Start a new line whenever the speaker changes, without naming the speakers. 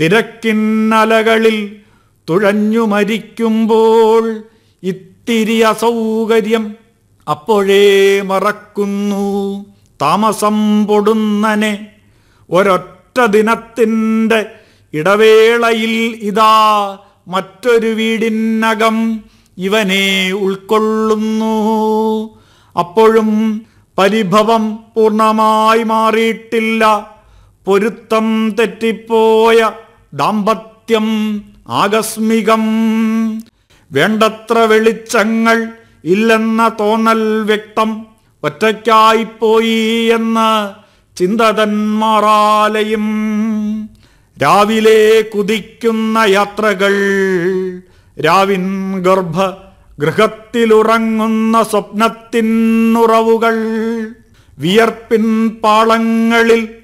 തിരക്കിന്നലകളിൽ തുഴഞ്ഞു മരിക്കുമ്പോൾ ഇത്തിരി അസൗകര്യം അപ്പോഴേ മറക്കുന്നു താമസം പൊടുന്നനെ ഒരൊറ്റ ദിനത്തിൻ്റെ ഇടവേളയിൽ ഇതാ മറ്റൊരു വീടിനകം ഇവനെ ഉൾക്കൊള്ളുന്നു അപ്പോഴും പരിഭവം പൂർണ്ണമായി മാറിയിട്ടില്ല പൊരുത്തം തെറ്റിപ്പോയ ദാമ്പത്യം ആകസ്മികം വേണ്ടത്ര വെളിച്ചങ്ങൾ ഇല്ലെന്ന തോന്നൽ വ്യക്തം ഒറ്റയ്ക്കായിപ്പോയി എന്ന് ചിന്തതന്മാറാലയും രാവിലെ കുതിക്കുന്ന യാത്രകൾ രാവിൻ ഗർഭ ഗൃഹത്തിലുറങ്ങുന്ന സ്വപ്നത്തിനുറവുകൾ വിയർപ്പിൻ പാളങ്ങളിൽ